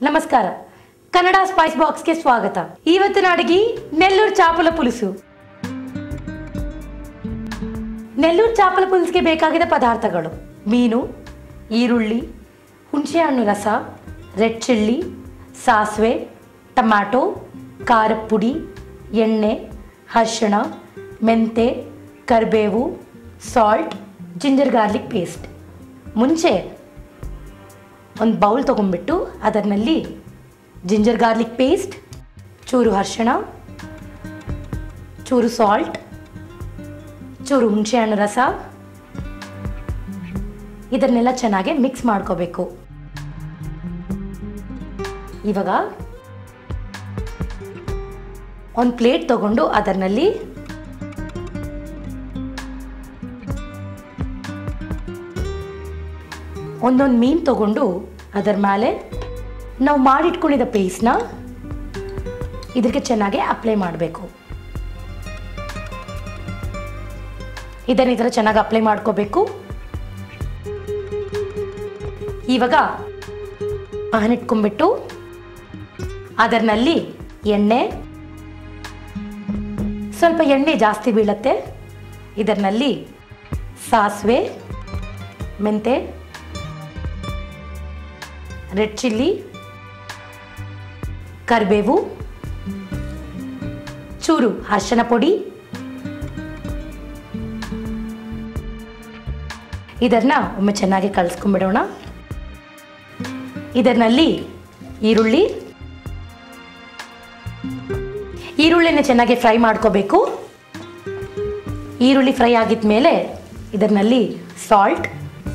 ನಮಸ್ಕಾರ ಕನ್ನಡ ಸ್ಪೈಸ್ ಬಾಕ್ಸ್ಗೆ ಸ್ವಾಗತ ಇವತ್ತಿನ ಅಡಿಗೆ ನೆಲ್ಲೂರು ಚಾಪಲ ಪುలుసు ನೆಲ್ಲೂರು ಚಾಪಲ ಪುలుసుಗೆ ಬೇಕಾಗಿದ್ದ ಪದಾರ್ಥಗಳು ಮೀನು ಈರುಳ್ಳಿ ಹುಣಸೆಹಣ್ಣು ರಸ ರೆಡ್ ಚಿಲ್ಲಿ ಸಾಸಿವೆ ಟೊಮ್ಯಾಟೊ ಖಾರದ ಪುಡಿ ಎಣ್ಣೆ ಅರಿಶಿಣ ಮೆಂತೆ ಕರಿಬೇವು ಸಾಲ್ಟ್ ಜಿಂಜರ್ ಗಾರ್ಲಿಕ್ ಪೇಸ್ಟ್ ಮುಂಚೆ ಒಂದು ಬೌಲ್ ತೊಗೊಂಡ್ಬಿಟ್ಟು ಅದರಲ್ಲಿ ಜಿಂಜರ್ ಗಾರ್ಲಿಕ್ ಪೇಸ್ಟ್ ಚೂರು ಅರಿಶಿಣ ಚೂರು ಸಾಲ್ಟ್ ಚೂರು ಹುಣಸೆಹಣ್ಣು ರಸ ಇದನ್ನೆಲ್ಲ ಚೆನ್ನಾಗಿ ಮಿಕ್ಸ್ ಮಾಡ್ಕೋಬೇಕು ಇವಾಗ ಒಂದು ಪ್ಲೇಟ್ ತಗೊಂಡು ಅದರಲ್ಲಿ ಒಂದೊಂದು ಮೀನು ತಗೊಂಡು ಅದರ ಮೇಲೆ ನಾವು ಮಾಡಿಟ್ಕೊಂಡಿದ್ದ ಪೇಸ್ಟ್ನ ಇದಕ್ಕೆ ಚೆನ್ನಾಗಿ ಅಪ್ಲೈ ಮಾಡಬೇಕು ಇದನ್ನ ಈ ಥರ ಚೆನ್ನಾಗಿ ಅಪ್ಲೈ ಮಾಡ್ಕೋಬೇಕು ಇವಾಗ ಪಾನ್ ಇಟ್ಕೊಂಡ್ಬಿಟ್ಟು ಅದರಲ್ಲಿ ಎಣ್ಣೆ ಸ್ವಲ್ಪ ಎಣ್ಣೆ ಜಾಸ್ತಿ ಬೀಳತ್ತೆ ಇದರಲ್ಲಿ ಸಾಸಿವೆ ಮೆಂತೆ ರೆಡ್ ಚಿಲ್ಲಿ ಕರಿಬೇವು ಚೂರು ಅರಿಶಿನ ಪುಡಿ ಇದನ್ನ ಒಮ್ಮೆ ಚೆನ್ನಾಗಿ ಕಲಿಸ್ಕೊಂಡ್ಬಿಡೋಣ ಇದರಲ್ಲಿ ಈರುಳ್ಳಿ ಈರುಳ್ಳಿನ ಚೆನ್ನಾಗಿ ಫ್ರೈ ಮಾಡ್ಕೋಬೇಕು ಈರುಳ್ಳಿ ಫ್ರೈ ಆಗಿದ ಮೇಲೆ ಇದರಲ್ಲಿ ಸಾಲ್ಟ್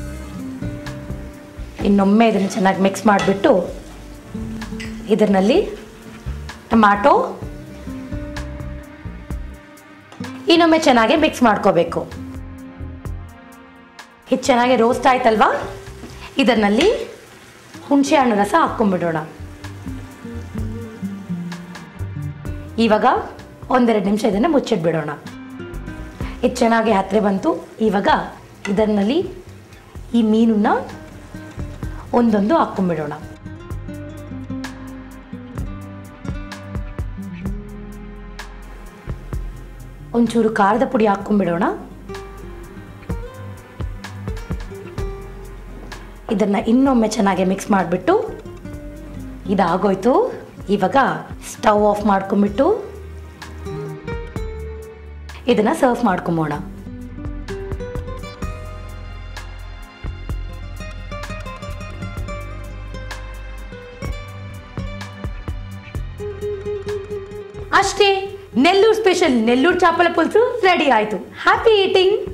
ಇನ್ನೊಮ್ಮೆ ಇದನ್ನು ಚೆನ್ನಾಗಿ ಮಿಕ್ಸ್ ಮಾಡಿಬಿಟ್ಟು ಇದರಲ್ಲಿ ಟೊಮ್ಯಾಟೊ ಇನ್ನೊಮ್ಮೆ ಚೆನ್ನಾಗಿ ಮಿಕ್ಸ್ ಮಾಡ್ಕೋಬೇಕು ಇದು ಚೆನ್ನಾಗಿ ರೋಸ್ಟ್ ಆಯ್ತಲ್ವಾ ಇದರಲ್ಲಿ ಹುಣಸೆ ಹಣ್ಣು ರಸ ಹಾಕ್ಕೊಂಡ್ಬಿಡೋಣ ಇವಾಗ ಒಂದೆರಡು ನಿಮಿಷ ಇದನ್ನು ಮುಚ್ಚಿಟ್ಬಿಡೋಣ ಇದು ಚೆನ್ನಾಗಿ ಹತ್ತಿರ ಬಂತು ಇವಾಗ ಇದರಲ್ಲಿ ಈ ಮೀನನ್ನ ಒಂದೊಂದು ಹಾಕ್ಕೊಂಡ್ಬಿಡೋಣ ಒಂಚೂರು ಖಾರದ ಪುಡಿ ಹಾಕ್ಕೊಂಡ್ಬಿಡೋಣ ಇದನ್ನ ಇನ್ನೊಮ್ಮೆ ಚೆನ್ನಾಗಿ ಮಿಕ್ಸ್ ಮಾಡಿಬಿಟ್ಟು ಇದಾಗೋಯ್ತು ಇವಾಗ ಸ್ಟವ್ ಆಫ್ ಮಾಡ್ಕೊಂಬಿಟ್ಟು ಇದನ್ನ ಸರ್ವ್ ಮಾಡ್ಕೊಂಬೋಣ ಅಷ್ಟೇ ನೆಲ್ಲೂರು ಸ್ಪೆಷಲ್ ನೆಲ್ಲೂರು ಚಾಪಲ ಪುಲ್ಸು ರೆಡಿ ಆಯಿತು ಹ್ಯಾಪಿ ಈಟಿಂಗ್